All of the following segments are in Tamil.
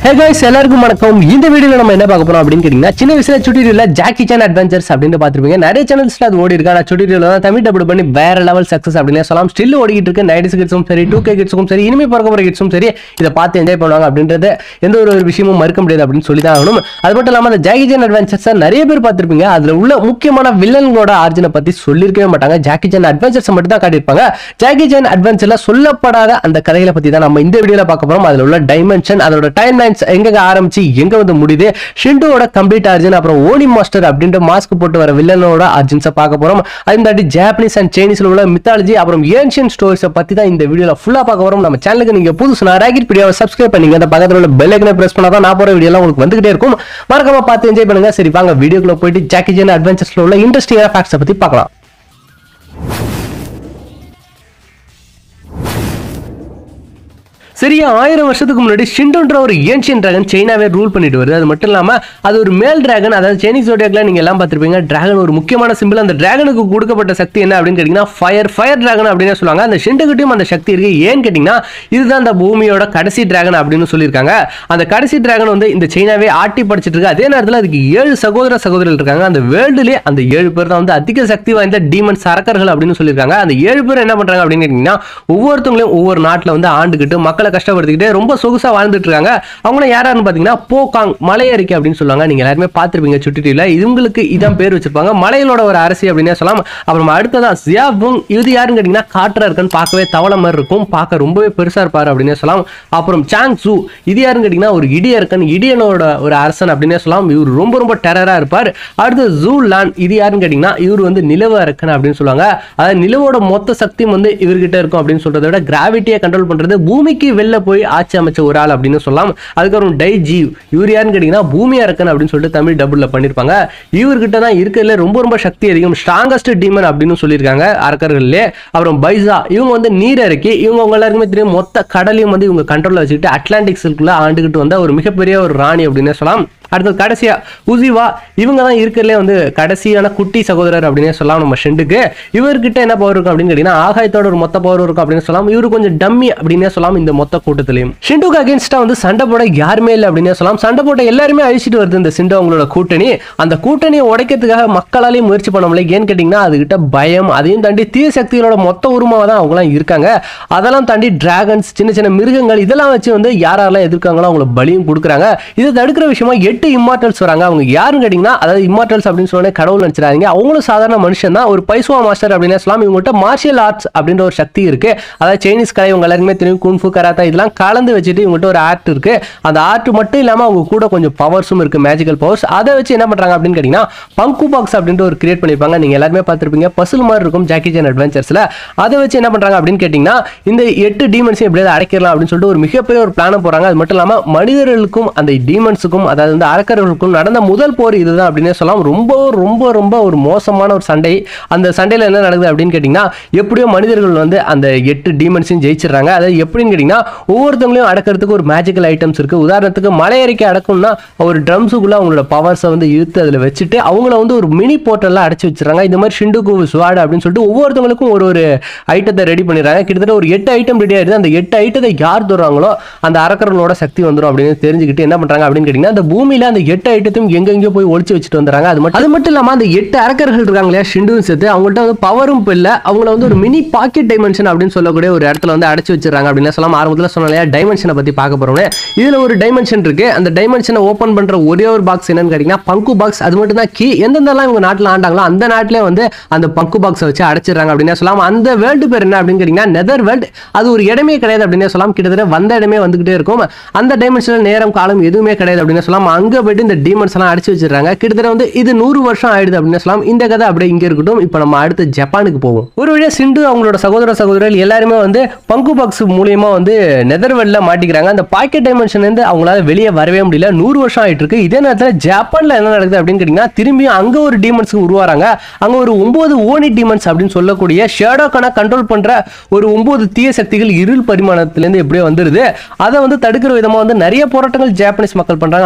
ஹே guys எல்லாருக்கும் வணக்கம் இந்த வீடியோல நம்ம என்ன பார்க்க போறோம் அப்படின்னு கேட்டீங்கன்னா சின்ன வயசுல சுட்டிரியில் ஜாக்கி சான் அட்வென்ச்சர்ஸ் அப்படின்னு பார்த்திருப்பீங்க நிறைய சேனல்ஸ்ல அது ஓடி இருக்கு ஆனா சுட்டிரியில் தான் தமிழ் டபுள் பண்ணி வேற லெவல் சக்சஸ் அப்படின்னு சொல்லலாம் ஸ்டில் ஓடிக்கிட்டு இருக்கு நைன்டிஸ் கிட்ஸும் சரி டூ கே கிட்ஸும் சரி இனிமே பிறக்க போற கிட்ஸும் சரி இதை பார்த்து என்ஜாய் பண்ணுவாங்க அப்படின்றது எந்த ஒரு ஒரு விஷயமும் மறுக்க முடியாது அப்படின்னு சொல்லி தான் ஆகணும் அது மட்டும் இல்லாம அந்த ஜாக்கி சான் அட்வென்ச்சர்ஸ் நிறைய பேர் பார்த்திருப்பீங்க அதுல உள்ள முக்கியமான வில்லன்களோட ஆர்ஜினை பத்தி சொல்லியிருக்கவே மாட்டாங்க ஜாக்கி சான் அட்வென்ச்சர்ஸ் மட்டும் தான் காட்டியிருப்பாங்க ஜாக்கி சான் அட்வென்ச்சர்ல சொல்லப்படாத அந்த கதைகளை பத்தி தான் நம்ம இந்த வீடியோல பார்க்க போறோம் அதுல உள்ள டைமென்ஷன் அதோட டைம் லைன்ஸ் எங்க ஆரம்பிச்சு எங்க வந்து முடியுது ஷிண்டோட கம்ப்ளீட் ஆர்ஜின் அப்புறம் ஓனி மாஸ்டர் அப்படின்ற மாஸ்க் போட்டு வர வில்லனோட ஆர்ஜின்ஸை பார்க்க போறோம் அது தாண்டி ஜாப்பனீஸ் அண்ட் சைனீஸ்ல உள்ள மித்தாலஜி அப்புறம் ஏன்ஷியன் ஸ்டோரிஸை பத்தி தான் இந்த வீடியோல ஃபுல்லா பார்க்க போறோம் நம்ம சேனலுக்கு நீங்க புதுசுனா ராக்கெட் வீடியோவை சப்ஸ்கிரைப் பண்ணீங்க அந்த பக்கத்துல உள்ள பெல் ஐக்கனை பிரஸ் பண்ணாதான் நான் போற வீடியோலாம் உங்களுக்கு வந்துகிட்டே இருக்கும் மறக்காம பார்த்து என்ஜாய் பண்ணுங்க சரி வாங்க வீடியோக்குள்ள போயிட்டு ஜாக்கி ஜென் அட்வென்ச்சர்ஸ்ல உள்ள இன்ட்ரெஸ்டிங்கான ஃபேக்ட்ஸை பத்தி பார்க்கலாம் சரியா ஆயிரம் வருஷத்துக்கு முன்னாடி ஷிண்டோன்ற ஒரு ஏன்ஷியன் டிராகன் சைனாவே ரூல் பண்ணிட்டு வருது அது மட்டும் இல்லாம அது ஒரு மேல் டிராகன் அதாவது சைனீஸ் ஜோடியாக்ல நீங்க எல்லாம் பார்த்திருப்பீங்க டிராகன் ஒரு முக்கியமான சிம்பிள் அந்த டிராகனுக்கு கொடுக்கப்பட்ட சக்தி என்ன அப்படின்னு கேட்டீங்கன்னா ஃபயர் ஃபயர் டிராகன் அப்படின்னு சொல்லுவாங்க அந்த ஷிண்டுகிட்டையும் அந்த சக்தி இருக்கு ஏன்னு கேட்டீங்கன்னா இதுதான் அந்த பூமியோட கடைசி டிராகன் அப்படின்னு சொல்லியிருக்காங்க அந்த கடைசி டிராகன் வந்து இந்த சைனாவே ஆட்டி படிச்சிட்டு இருக்கு அதே நேரத்தில் அதுக்கு ஏழு சகோதர சகோதரர்கள் இருக்காங்க அந்த வேர்ல்டுலேயே அந்த ஏழு பேர் தான் வந்து அதிக சக்தி வாய்ந்த டீமன் சரக்கர்கள் அப்படின்னு சொல்லியிருக்காங்க அந்த ஏழு பேர் என்ன பண்றாங்க அப்படின்னு கேட்டீங்கன்னா ஒவ்வொருத்தவங்களையும் ஒவ்வொரு நாட்டில் வந்து ஆண்டுகிட்டு மக்களை கஷ்டப்படுத்திக்கிட்டு ரொம்ப சொகுசா வாழ்ந்துட்டு இருக்காங்க அவங்கள யாராருன்னு பார்த்தீங்கன்னா போகாங் மலையறிக்கை அப்படின்னு சொல்லுவாங்க நீங்க எல்லாருமே பார்த்துருப்பீங்க சுட்டிட்டியில் இவங்களுக்கு இதான் பேர் வச்சிருப்பாங்க மலைகளோட ஒரு அரசி அப்படின்னே சொல்லலாம் அப்புறம் அடுத்ததா ஜியாபுங் இது யாருன்னு கேட்டீங்கன்னா காற்றா இருக்குன்னு பார்க்கவே தவளை மாதிரி இருக்கும் பார்க்க ரொம்பவே பெருசா இருப்பாரு அப்படின்னே சொல்லலாம் அப்புறம் சாங் சூ இது யாருன்னு கேட்டீங்கன்னா ஒரு இடியர்கன் இடியனோட ஒரு அரசன் அப்படின்னே சொல்லலாம் இவர் ரொம்ப ரொம்ப டெரரா இருப்பார் அடுத்து ஜூ லான் இது யாருன்னு கேட்டீங்கன்னா இவர் வந்து நிலவு அரக்கன் அப்படின்னு சொல்லுவாங்க அதாவது நிலவோட மொத்த சக்தியும் வந்து இவர்கிட்ட இருக்கும் அப்படின்னு சொல்றதை விட கிராவிட்டியை கண்ட்ரோல் பண்றது பூமிக்கு வெளில போய் ஆட்சி அமைச்ச ஒரு ஆள் அப்படின்னு சொல்லலாம் அதுக்கப்புறம் டை ஜீவ் இவர் யாருன்னு கேட்டீங்கன்னா பூமி அரக்கன் அப்படின்னு சொல்லிட்டு தமிழ் டபுள்ல பண்ணிருப்பாங்க இவர்கிட்ட தான் இருக்கிறதுல ரொம்ப ரொம்ப சக்தி அதிகம் ஸ்ட்ராங்கஸ்ட் டீமன் அப்படின்னு சொல்லியிருக்காங்க அரக்கர்கள்லே அப்புறம் பைசா இவங்க வந்து நீர் இறக்கி இவங்க உங்க எல்லாருக்குமே தெரியும் மொத்த கடலையும் வந்து இவங்க கண்ட்ரோல்ல வச்சுக்கிட்டு அட்லாண்டிக்ஸுக்குள்ள ஆண்டுகிட்டு வந்த ஒரு மிகப்பெரிய ஒரு ராணி அப்படின்னு சொல்லலாம் அடுத்தது கடைசியா உசிவா இவங்க தான் இருக்கிறதுலே வந்து கடைசியான குட்டி சகோதரர் அப்படின்னே சொல்லலாம் நம்ம ஷெண்டுக்கு இவர்கிட்ட என்ன பவர் இருக்கும் அப்படின்னு கேட்டீங்கன்னா ஆகாயத்தோட ஒரு மொத்த பவர் இருக்கும் அப்படின்னு சொல்லலாம் இவரு கொஞ்சம் டம்மி அப்படின்னே சொல்லலாம் இந்த மொத்த கூட்டத்திலையும் ஷிண்டுக்கு அகேன்ஸ்டா வந்து சண்டை போட யாருமே இல்லை அப்படின்னே சொல்லலாம் சண்டை போட்ட எல்லாருமே அழிச்சிட்டு வருது இந்த சிண்டு அவங்களோட கூட்டணி அந்த கூட்டணியை உடைக்கிறதுக்காக மக்களாலேயும் முயற்சி பண்ண முடியல ஏன்னு கேட்டீங்கன்னா அதுகிட்ட பயம் அதையும் தாண்டி தீய சக்திகளோட மொத்த உருவமாக தான் அவங்களாம் இருக்காங்க அதெல்லாம் தாண்டி டிராகன்ஸ் சின்ன சின்ன மிருகங்கள் இதெல்லாம் வச்சு வந்து யாரெல்லாம் எதிர்க்காங்களோ அவங்கள பலியும் கொடுக்குறாங்க இதை தடுக்கிற விஷயமா எட்டு இம்மார்டல்ஸ் வராங்க அவங்க யாருன்னு கேட்டிங்கன்னா அதாவது இம்மார்டல்ஸ் அப்படின்னு சொன்னே கடவுள் நினச்சிடாதீங்க அவங்களும் சாதாரண மனுஷன் தான் ஒரு பைசுவா மாஸ்டர் அப்படின்னு சொல்லலாம் இவங்ககிட்ட மார்ஷியல் ஆர்ட்ஸ் அப்படின்ற ஒரு சக்தி இருக்கு அதாவது சைனீஸ் கலை இவங்க எல்லாருக்குமே தெரியும் குன்ஃபு கராத்தா இதெல்லாம் கலந்து வச்சுட்டு இவங்ககிட்ட ஒரு ஆர்ட் இருக்கு அந்த ஆர்ட் மட்டும் இல்லாமல் அவங்க கூட கொஞ்சம் பவர்ஸும் இருக்கு மேஜிக்கல் பவர்ஸ் அதை வச்சு என்ன பண்றாங்க அப்படின்னு கேட்டிங்கன்னா பங்கு பாக்ஸ் அப்படின்ற ஒரு கிரியேட் பண்ணியிருப்பாங்க நீங்க எல்லாருமே பார்த்துருப்பீங்க பசில் மாதிரி இருக்கும் ஜாக்கி ஜான் அட்வென்ச்சர்ஸ்ல அதை வச்சு என்ன பண்றாங்க அப்படின்னு கேட்டிங்கன்னா இந்த எட்டு டீமன்ஸையும் எப்படியாவது அடைக்கலாம் அப்படின்னு சொல்லிட்டு ஒரு மிகப்பெரிய ஒரு பிளானை போறாங்க அது மட்டும் இல்லாமல் மனிதர்களுக்கும் அந்த டீமன்ஸுக்கும் அதாவது வந்து அரக்கர்களுக்கும் நடந்த முதல் போர் இதுதான் அப்படின்னே சொல்லலாம் ரொம்ப ரொம்ப ரொம்ப ஒரு மோசமான ஒரு சண்டை அந்த சண்டையில் என்ன நடக்குது அப்படின்னு கேட்டிங்கன்னா எப்படியோ மனிதர்கள் வந்து அந்த எட்டு டீமன்ஸையும் ஜெயிச்சிடுறாங்க அதாவது எப்படின்னு கேட்டிங்கன்னா ஒவ்வொருத்தவங்களையும் அடக்கிறதுக்கு ஒரு மேஜிக்கல் ஐட்டம்ஸ் இருக்கு உதாரணத்துக்கு மலையறிக்கை அடக்கணும்னா ஒரு ட்ரம்ஸுக்குள்ள அவங்களோட பவர்ஸை வந்து இழுத்து அதில் வச்சுட்டு அவங்கள வந்து ஒரு மினி போர்ட்டலில் அடைச்சி வச்சிடறாங்க இந்த மாதிரி ஷிண்டுக்கு ஸ்வாடு அப்படின்னு சொல்லிட்டு ஒவ்வொருத்தவங்களுக்கும் ஒரு ஒரு ஐட்டத்தை ரெடி பண்ணிடுறாங்க கிட்டத்தட்ட ஒரு எட்டு ஐட்டம் ரெடி ஆயிடுது அந்த எட்டு ஐட்டத்தை யார் தருவாங்களோ அந்த அரக்கர்களோட சக்தி வந்துடும் அப்படின்னு தெரிஞ்சுக்கிட்டு என்ன பண்றாங்க அப்படின்னு கேட்டிங்கன்னா அந்த பூமியில அந்த எட்டு ஐட்டத்தையும் எங்கெங்கேயோ போய் ஒழிச்சு வச்சுட்டு வந்துறாங்க அது மட்டும் அது மட்டும் இல்லாமல் அந்த எட்டு அரக்கர்கள் இருக்காங்க இல்லையா ஷிண்டுவும் சேர்த்து அவங்கள்ட்ட வந்து பவரும் இல்லை அவங்கள வந்து ஒரு மினி பாக்கெட் டைமென்ஷன் அப்படின்னு சொல்லக்கூடிய ஒரு இடத்துல வந்து அடைச்சு வச்சிருக்காங்க அப்படின்னு சொல்லலாம் ஆரம்பத்தில் சொன்ன இல்லையா டைமென்ஷனை பற்றி பார்க்க போறோம்னு இதில் ஒரு டைமென்ஷன் இருக்கு அந்த டைமென்ஷனை ஓப்பன் பண்ற ஒரே ஒரு பாக்ஸ் என்னன்னு கேட்டிங்கன்னா பங்கு பாக்ஸ் அது மட்டும் தான் கீ எந்தெந்தெல்லாம் இவங்க நாட்டில் ஆண்டாங்களோ அந்த நாட்டிலே வந்து அந்த பங்கு பாக்ஸை வச்சு அடைச்சிடுறாங்க அப்படின்னு சொல்லலாம் அந்த வேர்ல்டு பேர் என்ன அப்படின்னு கேட்டிங்கன்னா நெதர் வேர்ல்டு அது ஒரு இடமே கிடையாது அப்படின்னு சொல்லலாம் கிட்டத்தட்ட வந்த இடமே வந்துகிட்டே இருக்கும் அந்த டைமென்ஷனில் நேரம் காலம் எதுவுமே கிடையாது அப்படின்னு சொல்லலாம் அங்கே போயிட்டு இந்த டீமன்ஸ் எல்லாம் அடிச்சு வச்சிருக்காங்க கிட்டத்தட்ட வந்து இது நூறு வருஷம் ஆயிடுது அப்படின்னு சொல்லலாம் இந்த கதை அப்படியே இங்கே இருக்கட்டும் இப்போ நம்ம அடுத்து ஜப்பானுக்கு போவோம் ஒரு வழியாக சிண்டு அவங்களோட சகோதர சகோதரர்கள் எல்லாருமே வந்து பங்கு பாக்ஸ் மூலியமா வந்து நெதர்வெல்ல மாட்டிக்கிறாங்க அந்த பாக்கெட் டைமென்ஷன் இருந்து அவங்களால வெளியே வரவே முடியல நூறு வருஷம் ஆயிட்டு இருக்கு இதே நேரத்தில் ஜப்பான்ல என்ன நடக்குது அப்படின்னு கேட்டிங்கன்னா திரும்பியும் அங்கே ஒரு டீமன்ஸ் உருவாராங்க அங்கே ஒரு ஒன்பது ஓனி டீமன்ஸ் அப்படின்னு சொல்லக்கூடிய ஷேடோக்கான கண்ட்ரோல் பண்ற ஒரு ஒன்பது தீய சக்திகள் இருள் பரிமாணத்திலேருந்து எப்படியோ வந்துருது அதை வந்து தடுக்கிற விதமாக வந்து நிறைய போராட்டங்கள் ஜாப்பனீஸ் மக்கள் பண்றாங்க ஆனால் இருந்தாலும்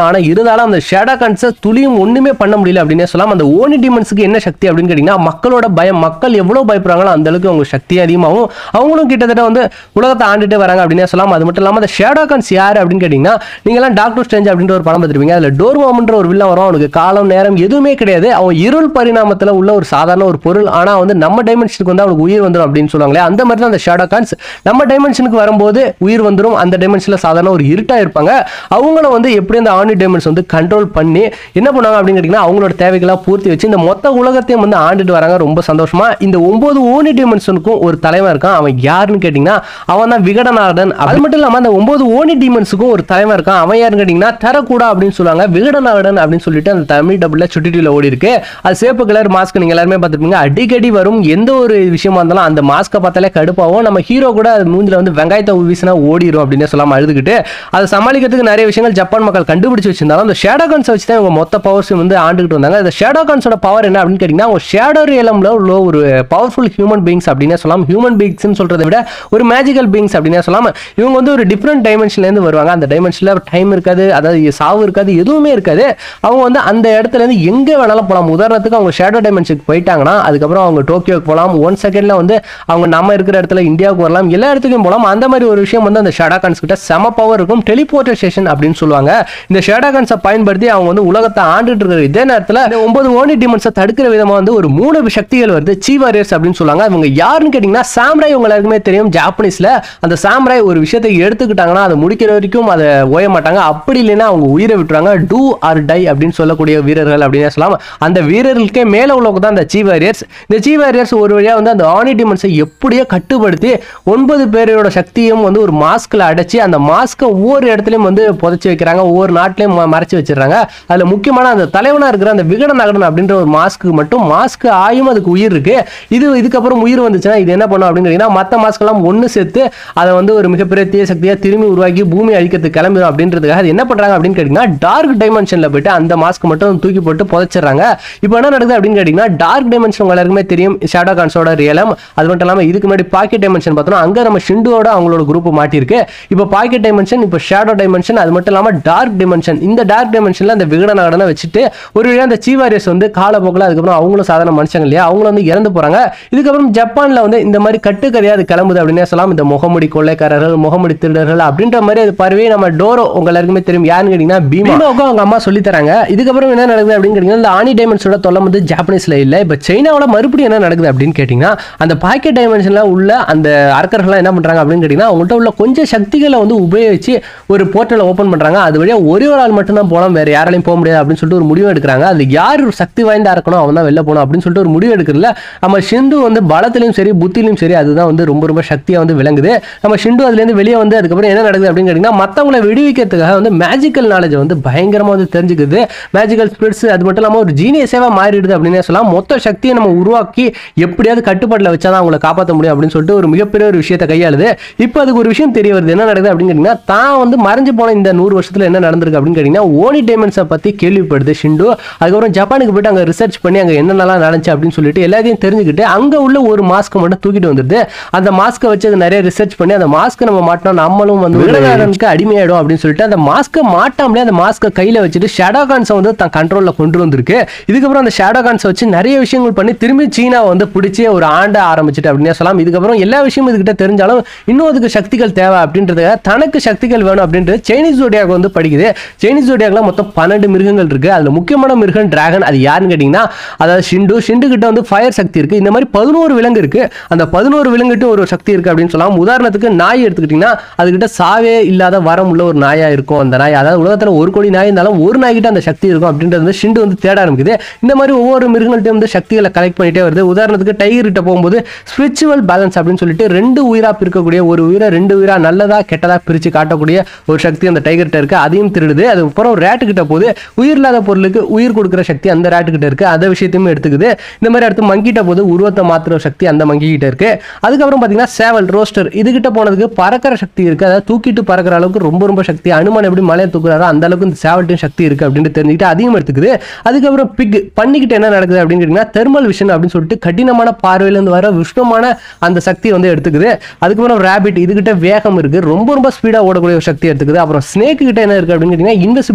இருந்தாலும் அந்த ஷேடா கான்ஸை துளியும் ஒண்ணுமே பண்ண முடியல அப்படின்னே சொல்லலாம் அந்த ஓனி டீமன்ஸுக்கு என்ன சக்தி அப்படின்னு கேட்டிங்கன்னா மக்களோட பயம் மக்கள் எவ்வளவு பயப்படுறாங்களோ அந்த அளவுக்கு அவங்க சக்தி அதிகமாகும் அவங்களும் கிட்டத்தட்ட வந்து உலகத்தை ஆண்டுட்டு வராங்க அப்படின்னே சொல்லலாம் அது மட்டும் இல்லாமல் அந்த ஷேடோ கான்ஸ் யார் அப்படின்னு கேட்டிங்கன்னா நீங்களாம் டாக்டர் ஸ்ட்ரேஞ்ச் அப்படின்ற ஒரு படம் பார்த்துருப்பீங்க அதில் டோர்மாம்ன்ற ஒரு வில்லன் வரும் அவனுக்கு காலம் நேரம் எதுவுமே கிடையாது அவன் இருள் பரிணாமத்தில் உள்ள ஒரு சாதாரண ஒரு பொருள் ஆனால் வந்து நம்ம டைமென்ஷனுக்கு வந்து அவனுக்கு உயிர் வந்துடும் அப்படின்னு சொல்லுவாங்களே அந்த மாதிரி தான் அந்த ஷேடோ கான்ஸ் நம்ம டைமென்ஷனுக்கு வரும்போது உயிர் வந்துடும் அந்த டைமென்ஷனில் சாதாரண ஒரு இருட்டாக இருப்பாங்க அவங்கள வந்து எப்படி அந்த ஆனி டைமென்ஷன் வந்து கண்ட்ரோல் பண்ணி என்ன பண்ணுவாங்க அப்படின்னு கேட்டிங்கன்னா அவங்களோட தேவைகளாக பூர்த்தி வச்சு இந்த மொத்த உலகத்தையும் வந்து ஆண்டுட்டு வராங்க ரொம்ப சந்தோஷமா இந்த ஒன்பது ஓனி டைமென்ஷனுக்கும் ஒரு தலைவன் இருக்கான் அவன் யாருன்னு கேட்டிங்கன்னா அவன் தான் விகடநாதன் அது மட்டும் இல்லாமல் அந்த ஒன்பது ஓனி டீமன்ஸுக்கும் ஒரு தலைவன் இருக்கான் அவன் யாருன்னு கேட்டிங்கன்னா தரக்கூடா அப்படின்னு சொல்லுவாங்க விகடநாதன் அப்படின்னு சொல்லிட்டு அந்த தமிழ் டபுள்ல சுட்டிட்டியில் ஓடி இருக்கு அது சேப்பு கலர் மாஸ்க் நீங்க எல்லாருமே பார்த்துருப்பீங்க அடிக்கடி வரும் எந்த ஒரு விஷயமா இருந்தாலும் அந்த மாஸ்க்கை பார்த்தாலே கடுப்பாகும் நம்ம ஹீரோ கூட அது மூஞ்சில வந்து வெங்காயத்தை வீசினா ஓடிரும் அப்படின்னு சொல்லாம அழுதுகிட்டு அதை சமாளிக்கிறதுக்கு நிறைய விஷயங்கள் ஜப்பான் மக்கள் கண்டுபிடிச்சு வச்சிருந்தாலும் அந்த ஷேடோ கான்ஸ் வச்சு தான் இவங்க மொத்த பவர்ஸ் வந்து ஆண்டுகிட்டு வந்தாங்க அந்த ஷேடோ கான்ஸோட பவர் என்ன அப்படின்னு கேட்டிங்கன்னா அவங்க ஷேடோ ரியலம்ல உள்ள ஒரு பவர்ஃபுல் ஹியூமன் பீங்ஸ் அப்படின்னே சொல்லலாம் ஹியூமன் பீங்ஸ்னு சொல்றதை விட ஒரு மேஜிக்கல் பீங்ஸ் அப்படின்னே சொல்லலாம் இவங்க வந்து ஒரு டிஃப்ரெண்ட் டைமென்ஷன்லேருந்து வருவாங்க அந்த டைமென்ஷனில் டைம் இருக்காது அதாவது சாவு இருக்காது எதுவுமே இருக்காது அவங்க வந்து அந்த இடத்துல இருந்து எங்கே வேணாலும் போகலாம் உதாரணத்துக்கு அவங்க ஷேடோ டைமென்ஷனுக்கு போயிட்டாங்கன்னா அதுக்கப்புறம் அவங்க டோக்கியோக்கு போகலாம் ஒன் செகண்ட்ல வந்து அவங்க நம்ம இருக்கிற இடத்துல இந்தியாவுக்கு வரலாம் எல்லா இடத்துக்கும் போகலாம் அந்த மாதிரி ஒரு விஷயம் வந்து அந்த ஷேடா கான்ஸ் கிட்ட செம பவர் இருக்கும் டெலிபோர்டேஷன் அப்படின்னு சொல்லுவாங்க இந்த ஷேடா கான்ஸை பயன்படுத்தி அவங்க வந்து உலகத்தை ஆண்டுட்டு இருக்கிற இதே நேரத்தில் இந்த ஒன்பது ஓனி டிமன்ஸை தடுக்கிற விதமாக வந்து ஒரு மூணு சக்திகள் வருது சீவாரியர்ஸ் அப்படின்னு சொல்லுவாங்க அவங்க யாருன்னு கேட்டிங்கன்னா சாம்ராய் உங்க எல்லாருக்குமே தெரியும் ஜாப்பனீஸ்ல அந்த சாம்ராய் ஒரு விஷயத்தை எடுத்துக்கிட்டாங்கன்னா அதை முடிக்கிற வரைக்கும் அதை ஓய மாட்டாங்க அப்படி இல்லைன்னா அவங்க உயிரை விட்டுறாங்க டூ ஆர் டை அப்படின்னு சொல்லக்கூடிய வீரர்கள் அப்படின்னு சொல்லலாம் அந்த வீரர்களுக்கே மேலே உள்ளவங்க தான் இந்த சீவ் வாரியர்ஸ் இந்த சீவ் வாரியர்ஸ் ஒரு வழியாக வந்து அந்த ஆனி டிமன்ஸை எப்படியோ கட்டுப்படுத்தி ஒன்பது பேரோட சக்தியும் வந்து ஒரு மாஸ்கில் அடைச்சி அந்த மாஸ்க்கை ஒவ்வொரு இடத்துலையும் வந்து புதைச்சி வைக்கிறாங்க ஒவ்வொரு நாட்டிலையும் ம- மறைச்சு வச்சிடுறாங்க அதில் முக்கியமான அந்த தலைவனாக இருக்கிற அந்த விகட நகரன் அப்படின்ற ஒரு மாஸ்க்கு மட்டும் மாஸ்க் ஆயும் அதுக்கு உயிர் இருக்கு இது இதுக்கப்புறம் உயிர் வந்துச்சுன்னா இது என்ன பண்ணும் அப்படின்னு கேட்டீங்கன்னா மற்ற மாஸ்க்கெல்லாம் ஒன்று சேர்த்து அதை வந்து ஒரு மிகப்பெரிய தீய சக்தியாக திரும்பி உருவாக்கி பூமி அழிக்கிறதுக்கு கிளம்பிடும் அப்படின்றதுக்காக அது என்ன பண்றாங்க அப்படின்னு கேட்டீங்கன்னா டார்க் டைமென்ஷன்ல போயிட்டு அந்த மாஸ்க் மட்டும் தூக்கி போட்டு புதைச்சிடுறாங்க இப்போ என்ன நடக்குது அப்படின்னு கேட்டீங்கன்னா டார்க் டைமென்ஷன் உங்க எல்லாருக்குமே தெரியும் ஷேடோ கான்ஸோட ரியலம் அது மட்டும் இல்லாமல் இதுக்கு முன்னாடி பாக்கெட் டைமென்ஷன் பார்த்தோம் அங்க நம்ம ஷிண்டுவோட அவங்களோட குரூப் மாட்டியிருக்கு இப்போ பாக்கெட் டைமென்ஷன் இப்போ ஷேடோ டைமென்ஷன் அது மட்டும் இல்லாமல் டார்க் டைமென்ஷன் இந்த டார்க் டைமென்ஷன்ல அந்த விகட நகரனை வச்சுட்டு ஒரு வழியா அந்த சீவாரியஸ் வந்து காலப்போக்கில் அதுக்கப்புறம் அவங்களும் சாதாரண மனுஷங்க இல்லையா அவங்களும் வந்து இறந்து போறாங்க இதுக்கப்புறம் ஜப்பான்ல வந்து இந்த மாதிரி கட்டுக்கதையா அது கிளம்புது அப்படின்னே சொல்லலாம் இந்த முகமுடி கொள்ளைக்காரர்கள் முகமுடி திருடர்கள் அப்படின்ற மாதிரி அது பறவை நம்ம டோரோ உங்க எல்லாருக்குமே தெரியும் யாருன்னு கேட்டீங்கன்னா பீமாவுக்கும் அவங்க அம்மா சொல்லி தராங்க இதுக்கப்புறம் என்ன நடக்குது அப்படின்னு கேட்டீங்கன்னா இந்த ஆனி டைமண்ட்ஸோட தொல்லை வந்து ஜாப்பனீஸ்ல இல்ல இப்போ சைனாவோட மறுபடியும் என்ன நடக்குது அப்படின்னு கேட்டீங்கன்னா அந்த பாக்கெட் டைமென்ஷன்ல உள்ள அந்த அரக்கர்கள்லாம் என்ன பண்றாங்க அப்படின்னு கேட்டீங்கன்னா அவங்கள்ட்ட உள்ள கொஞ்சம் சக்திகளை வந்து உபயோகிச்சு ஒரு போர்ட்டலை ஓப்பன் பண்றாங்க அது வழியா ஒரே ஒரு ஆள் மட்டும் தான் போகலாம் வேற யாராலையும் போக முடியாது அப்படின்னு சொல்லிட்டு ஒரு முடிவு எடுக்கிறாங்க அது யார் ஒரு சக்தி வாய்ந்தா இருக்கணும் அவன் தான் வெளில போகணும் அப்படின்னு சொல்லிட்டு ஒரு முடிவு எடுக்கிறதுல நம்ம ஷிந்து வந்து பலத்திலையும் சரி புத்திலையும் சரி அதுதான் வந்து ரொம்ப ரொம்ப சக்தியா வந்து விளங்குது நம்ம ஷிண்டு அதுலேருந்து வெளியே வந்து அதுக்கப்புறம் என்ன நடக்குது அப்படின்னு கேட்டிங்கன்னா மற்றவங்களை விடுவிக்கிறதுக்காக வந்து மேஜிக்கல் நாலேஜ் வந்து பயங்கரமாக வந்து தெரிஞ்சுக்குது மேஜிக்கல் ஸ்பிரிட்ஸ் அது மட்டும் இல்லாமல் ஒரு ஜீனியஸாக மாறிடுது அப்படின்னே சொல்லலாம் மொத்த சக்தியை நம்ம உருவாக்கி எப்படியாவது கட்டுப்பாட்டில் வச்சா தான் அவங்களை காப்பாற்ற முடியும் அப்படின்னு சொல்லிட்டு ஒரு மிகப்பெரிய ஒரு விஷயத்தை கையாளுது இப்போ அதுக்கு ஒரு விஷயம் தெரிய வருது என்ன நடக்குது அப்படின்னு கேட்டிங்கன்னா தான் வந்து மறைஞ்சு போன இந்த நூறு வருஷத்தில் என்ன நடந்திருக்கு அப்படின்னு கேட்டிங்கன்னா ஓனி டைமண்ட்ஸை பற்றி கேள்விப்படுது ஷிண்டு அதுக்கப்புறம் ஜப்பானுக்கு போயிட்டு அங்கே ரிசர்ச் பண்ணி அங்கே என்னென்னலாம் நடந்துச்சு அப்படின்னு சொல்லிட்டு எல்லாத்தையும் தெரிஞ்சுக்கிட்டு அங்கே உள்ள ஒரு மாஸ்க்கை மட்டும் தூக்கிட்டு வந்துடுது அந்த மாஸ்க்கை வச்சு அது நிறைய ரிசர்ச் பண்ணி அந்த மாஸ்க்கை நம்ம மாட்டினோம் நம்மளும் வந்து விகடகாரனுக்கு அடிமையாயிடும் அப்படின்னு சொல்லிட்டு அந்த மாஸ்க்கை மாட்டாமலே அந்த மாஸ்க்கை கையில் வச்சுட்டு ஷேடோ கான்ஸை வந்து தன் கண்ட்ரோலில் கொண்டு வந்திருக்கு இதுக்கப்புறம் அந்த ஷேடோ கான்ஸை வச்சு நிறைய விஷயங்கள் பண்ணி திரும்பி சீனாவை வந்து பிடிச்சி ஒரு ஆண்ட ஆரம்பிச்சிட்டு அப்படின்னே சொல்லலாம் இதுக்கப்புறம் எல்லா விஷயமும் இதுகிட்ட தெரிஞ்சாலும் இன்னும் அதுக்கு சக்திகள் தேவை அப்படின்றதுக்காக தனக்கு சக்திகள் வேணும் அப்படின்றது சைனீஸ் ஜோடியாக வந்து படிக்குது சைனீஸ் ஜோடியாக்ல மொத்தம் பன்னெண்டு மிருகங்கள் இருக்கு அதுல முக்கியமான மிருகம் டிராகன் அது யாருன்னு கேட்டிங்கன்னா அதாவது ஷிண்டு ஷிண்டு கிட்ட வந்து ஃபயர் சக்தி இருக்கு இந்த மாதிரி பதினோரு விலங்கு இருக்கு அந்த பதினோரு விலங்குகிட்ட ஒரு சக்தி இருக்கு அப்படின்னு சொல்லலாம் உதாரணத்துக்கு நாய் எடுத்துக்கிட்டிங்கன்னா அதுகிட்ட சாவே இல்லாத வரம் உள்ள ஒரு நாயா இருக்கும் அந்த நாய் அதாவது உலகத்துல ஒரு கோடி நாய் இருந்தாலும் ஒரு நாய்கிட்ட அந்த சக்தி இருக்கும் அப்படின்றது வந்து ஷிண்டு வந்து தேட ஆரம்பிக்குது இந்த மாதிரி ஒவ்வொரு மிருகங்கள்ட்டையும் வந்து சக்திகளை கலெக்ட் பண்ணிட்டே வருது உதாரணத்துக்கு டைகர் கிட்ட போகும்போது ஸ்பிரிச்சுவல் பேலன்ஸ் அப்படின்னு சொல்லிட்டு ரெண்டு உயிரா பிரிக்கக்கூடிய ஒரு உயிரை ரெண்டு உயிரா நல்லதா கெட்டதா பிரிச்சு காட்டக்கூடிய ஒரு சக்தி அந்த டைகர் கிட்ட இருக்கு அதையும் திருடுது அதுக்கப்புறம் ரேட்டு கிட்ட போகுது உயிர் இல்லாத பொருளுக்கு உயிர் கொடுக்குற சக்தி அந்த ரேட்டு கிட்ட இருக்கு அந்த விஷயத்தையும் எடுத்துக்குது இந்த மாதிரி அடுத்து மங்கிட்ட போது உருவத்தை மாத்துற சக்தி அந்த மங்கி கிட்ட இருக்கு அதுக்கப்புறம் பாத்தீங்கன்னா சேவல் ரோஸ்டர் இதுகிட்ட போனதுக்கு பறக்கிற சக்தி இருக்கு அதாவது தூக்கிட்டு பறக்கிற அளவுக்கு ரொம்ப ரொம்ப சக்தி அனுமான் எப்படி மலையை தூக்குறாரோ அந்த அளவுக்கு இந்த சேவல்ட்டையும் சக்தி இருக்கு அப்படின்னு தெரிஞ்சுக்கிட்டு அதையும் எடுத்துக்குது அதுக்கப்புறம் பிக் பண்ணிக்கிட்டு என்ன நடக்குது அப்படின்னு கேட்டீங்கன்னா தெர்மல் விஷன் அப்படின்னு சொல்லிட்டு கடினமான பார்வையில இருந்து வர விஷ்ணமான அந்த சக்தி வந்து எடுத்துக்குது அதுக்கப்புறம் ரேபிட் இதுகிட்ட வேகம் இருக்கு ரொம்ப ரொம்ப ஸ்பீடா ஓடக்கூடிய ஒரு சக்தி எடுத்துக்குது அப்புறம் ஸ்னேக் கிட்ட என்ன இருக்கு அப்படின்னு கேட்டீங்கன்னா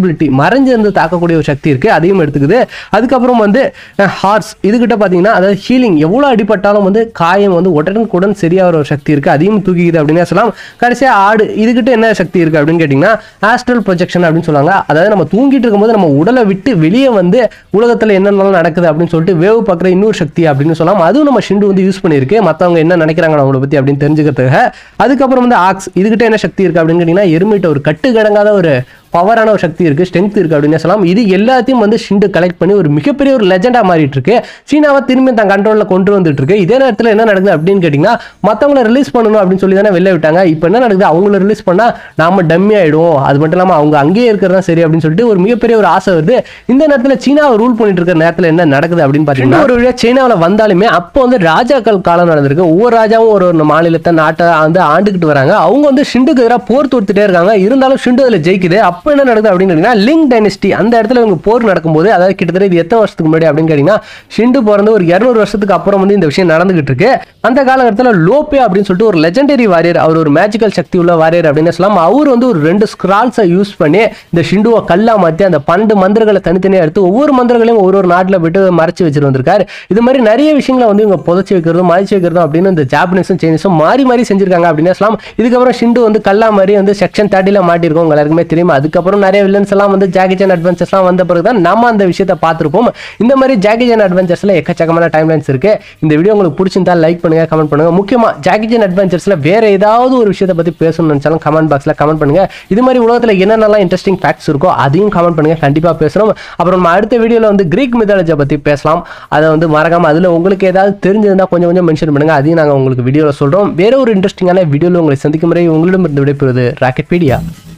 இன்விசிபிலிட்டி மறைஞ்சிருந்து தாக்கக்கூடிய ஒரு சக்தி இருக்கு அதையும் எடுத்துக்குது அதுக்கப்புறம் வந்து ஹார்ஸ் இதுகிட்ட பார்த்தீங்கன்னா அதாவது ஹீலிங் எவ்வளோ அடிபட்டாலும் வந்து காயம் வந்து உடனுக்குடன் சரியாகிற ஒரு சக்தி இருக்கு அதையும் தூக்கிக்குது அப்படின்னு சொல்லலாம் கடைசியாக ஆடு இதுகிட்ட என்ன சக்தி இருக்கு அப்படின்னு கேட்டிங்கன்னா ஆஸ்ட்ரல் ப்ரொஜெக்ஷன் அப்படின்னு சொல்லுவாங்க அதாவது நம்ம தூங்கிட்டு இருக்கும்போது நம்ம உடலை விட்டு வெளியே வந்து உலகத்தில் என்னென்னலாம் நடக்குது அப்படின்னு சொல்லிட்டு வேவு பார்க்குற இன்னொரு சக்தி அப்படின்னு சொல்லலாம் அதுவும் நம்ம ஷிண்டு வந்து யூஸ் பண்ணியிருக்கு மற்றவங்க என்ன நினைக்கிறாங்க அவங்கள பற்றி அப்படின்னு தெரிஞ்சுக்கிறதுக்காக அதுக்கப்புறம் வந்து ஆக்ஸ் இதுகிட்ட என்ன சக்தி இருக்கு அப்படின்னு கேட்டிங்கன்னா எருமிட்ட ஒரு கட்டுக்கடங்காத ஒரு பவரான ஒரு சக்தி இருக்கு ஸ்ட்ரென்த் இருக்கு அப்படின்னு சொல்லலாம் இது எல்லாத்தையும் வந்து ஷிண்டு கலெக்ட் பண்ணி ஒரு மிகப்பெரிய ஒரு லெஜெண்டா மாறிட்டு இருக்கு சீனாவை திரும்பி தன் கண்ட்ரோலில் கொண்டு வந்துட்டு இருக்கு இதே நேரத்தில் என்ன நடக்குது அப்படின்னு கேட்டிங்கன்னா மற்றவங்களை ரிலீஸ் பண்ணணும் அப்படின்னு சொல்லி தானே வெளில விட்டாங்க இப்போ என்ன நடக்குது அவங்கள ரிலீஸ் பண்ணா நாம டம்மி ஆயிடுவோம் அது மட்டும் இல்லாமல் அவங்க அங்கேயே இருக்கிறதா சரி அப்படின்னு சொல்லிட்டு ஒரு மிகப்பெரிய ஒரு ஆசை வருது இந்த நேரத்தில் சீனாவை ரூல் பண்ணிட்டு இருக்கிற நேரத்தில் என்ன நடக்குது அப்படின்னு பார்த்தீங்கன்னா ஒரு வழியாக சீனாவில் வந்தாலுமே அப்போ வந்து ராஜாக்கள் காலம் நடந்திருக்கு ஒவ்வொரு ராஜாவும் ஒரு ஒரு மாநிலத்தை நாட்டை வந்து ஆண்டுக்கிட்டு வராங்க அவங்க வந்து ஷிண்டுக்கு எதிராக போர் தொடுத்துட்டே இருக்காங்க இருந்தாலும் ஷிண்டு அதில் ஜெயிக்குது அப்போ என்ன நடக்குது அப்படின்னு கேட்டிங்கன்னா லிங் டைனஸ்டி அந்த இடத்துல இவங்க போர் நடக்கும்போது அதாவது கிட்டத்தட்ட இது எத்தனை வருஷத்துக்கு முன்னாடி அப்படின்னு கேட்டிங்கன்னா ஷிண்டு பிறந்து ஒரு இரநூறு வருஷத்துக்கு அப்புறம் வந்து இந்த விஷயம் நடந்துகிட்டு இருக்கு அந்த காலகட்டத்தில் லோப்பே அப்படின்னு சொல்லிட்டு ஒரு லெஜெண்டரி வாரியர் அவர் ஒரு மேஜிக்கல் சக்தி உள்ள வாரியர் அப்படின்னு சொல்லலாம் அவர் வந்து ஒரு ரெண்டு ஸ்க்ரால்ஸை யூஸ் பண்ணி இந்த ஷிண்டுவை கல்லா மாற்றி அந்த பன்னெண்டு மந்திரங்களை தனித்தனியாக எடுத்து ஒவ்வொரு மந்திரங்களையும் ஒரு ஒரு நாட்டில் விட்டு மறைச்சு வச்சுட்டு வந்திருக்காரு இது மாதிரி நிறைய விஷயங்களை வந்து இவங்க புதைச்சி வைக்கிறதும் மறைச்சு வைக்கிறதும் அப்படின்னு இந்த ஜாப்பனீஸும் சைனீஸும் மாறி மாறி செஞ்சிருக்காங்க அப்படின்னு சொல்லலாம் இதுக்கப்புறம் ஷிண்டு வந்து கல்லா மாதிரி வந்து செக்ஷன் தேர்ட்டியில் மாட்டிருக்கோம் உங்க எல்லாருக்குமே தெரியும் அதுக்கப்புறம் நிறைய வில்லன்ஸ் எல்லாம் வந்து ஜாக்கி சான் அட்வென்ச்சர்ஸ்லாம் வந்த பிறகு தான் நம்ம அந்த விஷயத்தை பார்த்துருப்போம் இந்த மாதிரி ஜாக்கி சான் அட்வென்ச்சர்ஸ்ல எக்கச்சக்கமான டைம் லைன்ஸ் இருக்கு இந்த வீடியோ உங்களுக்கு பிடிச்சிருந்தா லைக் பண்ணுங்க கமெண்ட் பண்ணுங்க முக்கியமா ஜாக்கி சான் அட்வென்ச்சர்ஸ்ல வேற ஏதாவது ஒரு விஷயத்தை பத்தி பேசணும்னு நினைச்சாலும் கமெண்ட் பாக்ஸ்ல கமெண்ட் பண்ணுங்க இது மாதிரி உலகத்துல என்னென்னலாம் இன்ட்ரெஸ்டிங் ஃபேக்ட்ஸ் இருக்கோ அதையும் கமெண்ட் பண்ணுங்க கண்டிப்பா பேசணும் அப்புறம் நம்ம அடுத்த வீடியோல வந்து கிரீக் மித்தாலஜியை பத்தி பேசலாம் அதை வந்து மறக்காம அதுல உங்களுக்கு ஏதாவது தெரிஞ்சிருந்தா கொஞ்சம் கொஞ்சம் மென்ஷன் பண்ணுங்க அதையும் நாங்க உங்களுக்கு வீடியோல சொல்றோம் வேற ஒரு இன்ட்ரெஸ்டிங்கான வீடியோல உங்களை சந்திக்கும் முறை உங்களிடம் இருந்து விடைபெறுவது ராக்கெட் பீடியா